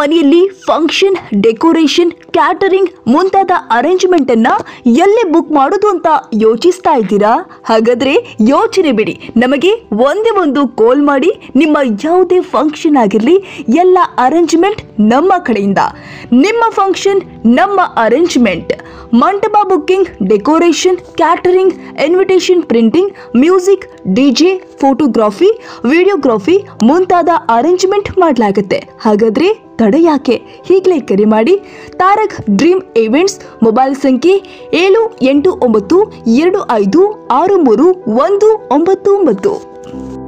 ಮನೆಯಲ್ಲಿ function decoration catering ಮುಂತಾದ arrangement ಅನ್ನ ಎಲ್ಲಿ ಬುಕ್ ಮಾಡೋದು ಅಂತ ಯೋಚಿಸ್ತಾ ಇದ್ದೀರಾ ಹಾಗಾದ್ರೆ ಯೋಚನೆ ಬಿಡಿ ನಮಗೆ ಒಂದೇ ಒಂದು ಕಾಲ್ ಮಾಡಿ ನಿಮ್ಮ ಯಾವುದೇ ಫಂಕ್ಷನ್ ಆಗಿರಲಿ ಎಲ್ಲ ಅರೇಂಜ್ಮೆಂಟ್ ನಮ್ಮ ಕಡೆಯಿಂದ ನಿಮ್ಮ ಫಂಕ್ಷನ್ ನಮ್ಮ ಅರೇಂಜ್ಮೆಂಟ್ ಮಂಟಪ booking decoration catering invitation printing music DJ photography videography ಮುಂತಾದ ಅರೇಂಜ್ಮೆಂಟ್ ಮಾಡಲಾಗುತ್ತೆ ಹಾಗಾದ್ರೆ ತಡ ಯಾಕೆ ಈಗಲೇ ಕರೆ ಮಾಡಿ ತಾರಕ್ ಡ್ರೀಮ್ ಇವೆಂಟ್ಸ್ ಮೊಬೈಲ್ ಸಂಖ್ಯೆ ಏಳು ಎಂಟು ಒಂಬತ್ತು ಎರಡು ಐದು ಆರು ಮೂರು ಒಂದು ಒಂಬತ್ತು ಒಂಬತ್ತು